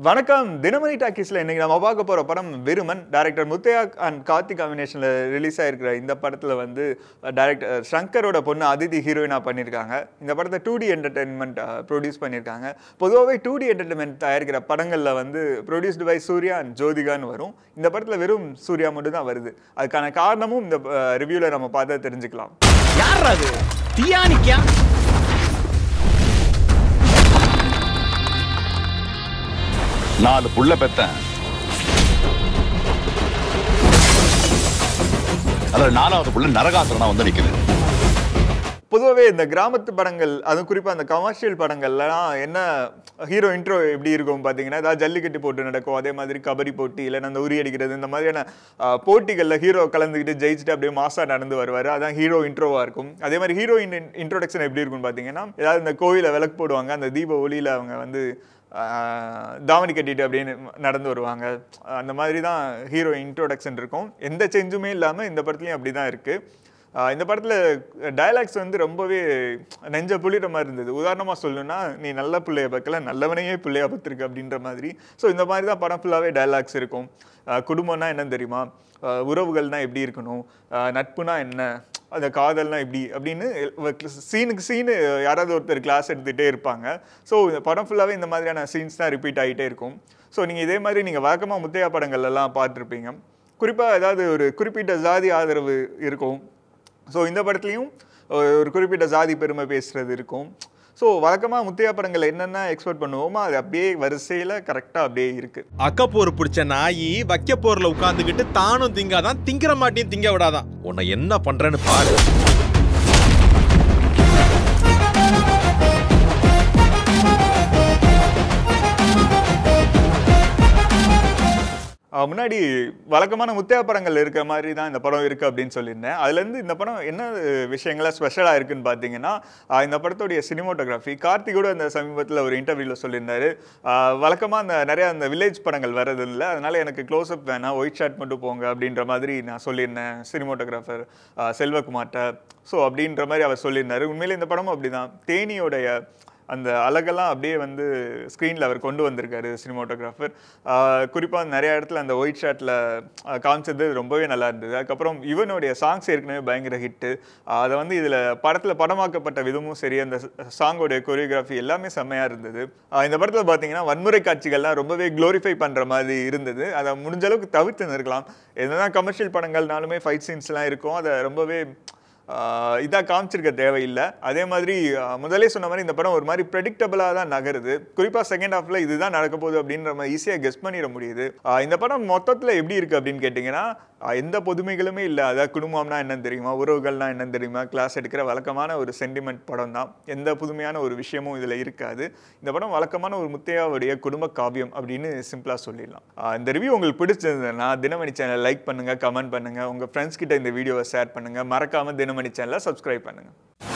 வணக்கம் தினமணி டாக்கீஸ்ல இன்னைக்கு நம்ம பார்க்க போற படம் விருமன் டைரக்டர் முத்தையா அண்ட் கார்த்திக் காம்பினேஷன்ல ரிலீஸ் ஆயிருக்கிற இந்த படத்துல வந்து டைரக்டர் சங்கரோட பொண்ணு அதிதி ஹீரோயினா பண்ணியிருக்காங்க இந்த படத்தை டூ டி என்டர்டைன்மெண்ட் ப்ரொடியூஸ் பண்ணியிருக்காங்க பொதுவாகவே டூ டி என்டர்டைன்மெண்ட் தயாரிக்கிற படங்கள்ல வந்து ப்ரொடியூஸ்டு பை சூர்யா அண்ட் ஜோதிகான்னு வரும் இந்த படத்துல வெறும் சூர்யா மட்டும் தான் வருது அதுக்கான காரணமும் இந்த ரிவ்யூல நம்ம பார்த்து தெரிஞ்சுக்கலாம் யார் அது தியானிக்கா நாலு புள்ள பெத்தேன் அதுல நாலாவது புள்ள நரகாசுரனா வந்து நிக்குது பொதுவாகவே இந்த கிராமத்து படங்கள் அதுவும் குறிப்பாக அந்த கமர்ஷியல் படங்கள்லாம் என்ன ஹீரோ இன்ட்ரோ எப்படி இருக்கும் பார்த்தீங்கன்னா ஏதாவது ஜல்லிக்கட்டு போட்டு நடக்கும் அதே மாதிரி கபடி போட்டி இல்லைன்னா அந்த உரி அடிக்கிறது இந்த மாதிரியான ஆஹ், போட்டிகளில் ஹீரோ கலந்துக்கிட்டு ஜெயிச்சுட்டு அப்படியே மாசா நடந்து வருவார் அதான் ஹீரோ இன்ட்ரோவாக இருக்கும் அதே மாதிரி ஹீரோயின் இன்ட்ரோடக்ஷன் எப்படி இருக்கும்னு பார்த்தீங்கன்னா ஏதாவது இந்த கோவிலில் விளக்கு போடுவாங்க அந்த தீப ஒளியில் அவங்க வந்து ஆஹ், தாவணி கட்டிட்டு அப்படின்னு நடந்து வருவாங்க அந்த மாதிரி தான் ஹீரோ இன்ட்ரோடக்ஷன் இருக்கும் எந்த சேஞ்சுமே இல்லாமல் இந்த படத்துலையும் அப்படி தான் இருக்குது ஆஹ் இந்த படத்தில் டயலாக்ஸ் வந்து ரொம்பவே நெஞ்ச புளிற மாதிரி இருந்தது உதாரணமாக சொல்லணும்னா நீ நல்ல பிள்ளைய பார்க்கல நல்லவனையே பிள்ளையா பார்த்துருக்கு அப்படின்ற மாதிரி ஸோ இந்த மாதிரி தான் படம் ஃபுல்லாகவே டயலாக்ஸ் இருக்கும் ஆஹ் குடும்பம்னா என்னன்னு தெரியுமா ஆஹ் உறவுகள்னா எப்படி இருக்கணும் ஆஹ் நட்புனா என்ன அந்த காதல்னா எப்படி அப்படின்னு சீனுக்கு சீனு யாராவது ஒருத்தர் கிளாஸ் எடுத்துகிட்டே இருப்பாங்க ஸோ இந்த படம் ஃபுல்லாகவே இந்த மாதிரியான சீன்ஸ் தான் ரிப்பீட் ஆகிட்டே இருக்கும் ஸோ நீங்கள் இதே மாதிரி நீங்கள் வழக்கமாக முத்தையா படங்கள் எல்லாம் பார்த்துருப்பீங்க குறிப்பாக ஏதாவது ஒரு குறிப்பிட்ட ஜாதி ஆதரவு இருக்கும் ஸோ இந்த படத்துலையும் ஒரு குறிப்பிட்ட ஜாதி பெருமை பேசுறது இருக்கும் ஸோ வழக்கமாக முத்தையா படங்கள் என்னென்ன எக்ஸ்பெக்ட் பண்ணுவோமோ அது அப்படியே வரிசையில் கரெக்டாக அப்படியே இருக்குது அக்கப்போர் பிடிச்ச நாயி வைக்கப்போர்ல உட்காந்துக்கிட்டு தானும் திங்காதான் திங்கிற மாட்டியும் திங்க விடாதான் உன்னை என்ன பண்றேன்னு பாரு அஹ் முன்னாடி வழக்கமான முத்தையா படங்கள் இருக்க மாதிரி தான் இந்த படம் இருக்குது அப்படின்னு சொல்லியிருந்தேன் அதுலேருந்து இந்த படம் என்ன விஷயங்கள்லாம் ஸ்பெஷலாக இருக்குன்னு பார்த்தீங்கன்னா அஹ் இந்த படத்துடைய சினிமோட்டோகிராஃபி கார்த்திகோட அந்த சமீபத்தில் ஒரு இன்டர்வியூவில் சொல்லியிருந்தாரு வழக்கமாக அந்த நிறைய அந்த வில்லேஜ் படங்கள் வர்றது இல்லை அதனால எனக்கு க்ளோஸ்அப் வேணாம் ஒயிட் ஷாட் மட்டும் போங்க அப்படின்ற மாதிரி நான் சொல்லியிருந்தேன் சினிமோட்டோகிராஃபர் செல்வகுமார்கிட்ட ஸோ அப்படின்ற மாதிரி அவர் சொல்லியிருந்தாரு உண்மையிலே இந்த படமும் அப்படிதான் தேனியோடைய அந்த அழகெல்லாம் அப்படியே வந்து ஸ்க்ரீனில் அவர் கொண்டு வந்திருக்காரு சினிமாட்டோகிராஃபர் குறிப்பாக நிறைய இடத்துல அந்த ஒயிட் ஷாட்டில் காமிச்சது ரொம்பவே நல்லா இருந்தது அதுக்கப்புறம் இவனுடைய சாங்ஸ் ஏற்கனவே பயங்கர ஹிட்டு அதை வந்து இதில் படத்தில் படமாக்கப்பட்ட விதமும் சரி அந்த சாங்கோடைய கொரியோகிராஃபி எல்லாமே செம்மையாக இருந்தது ஆஹ் இந்த படத்தில் பார்த்தீங்கன்னா வன்முறை காட்சிகள்லாம் ரொம்பவே க்ளோரிஃபை பண்ணுற மாதிரி இருந்தது அதை முடிஞ்ச அளவுக்கு தவிர்த்து நிற்கலாம் என்னதான் கமர்ஷியல் படங்கள்னாலுமே ஃபைட் சீன்ஸ்லாம் இருக்கும் அதை ரொம்பவே இதாக காமிச்சிருக்க தேவையில்லை அதே மாதிரி ஆஹ் முதலே சொன்ன மாதிரி இந்த படம் ஒரு மாதிரி ப்ரெடிக்டபிளாக தான் நகருது குறிப்பாக செகண்ட் ஹாஃப்ல இதுதான் நடக்க போகுது அப்படின்ற மாதிரி ஈஸியாக கெஸ் பண்ணிட முடியுது ஆஹ் இந்த படம் மொத்தத்தில் எப்படி இருக்குது அப்படின்னு கேட்டிங்கன்னா ஆஹ் எந்த புதுமைகளுமே இல்லை அதாவது குடும்பம்னா என்னன்னு தெரியுமா உறவுகள்னா என்னன்னு தெரியுமா கிளாஸ் எடுக்கிற வழக்கமான ஒரு சென்டிமெண்ட் படம் தான் எந்த புதுமையான ஒரு விஷயமும் இதில் இருக்காது இந்த படம் வழக்கமான ஒரு முத்தையாவுடைய குடும்ப காவியம் அப்படின்னு சிம்பிளாக சொல்லிடலாம் ஆஹ் இந்த ரிவ்யூ உங்களுக்கு பிடிச்சிருந்ததுன்னா தினமணி சேனல் லைக் பண்ணுங்கள் கமெண்ட் பண்ணுங்கள் உங்கள் ஃப்ரெண்ட்ஸ் கிட்ட இந்த வீடியோவை ஷேர் பண்ணுங்கள் மறக்காமல் தினமணி சேனலை சப்ஸ்கிரைப் பண்ணுங்கள்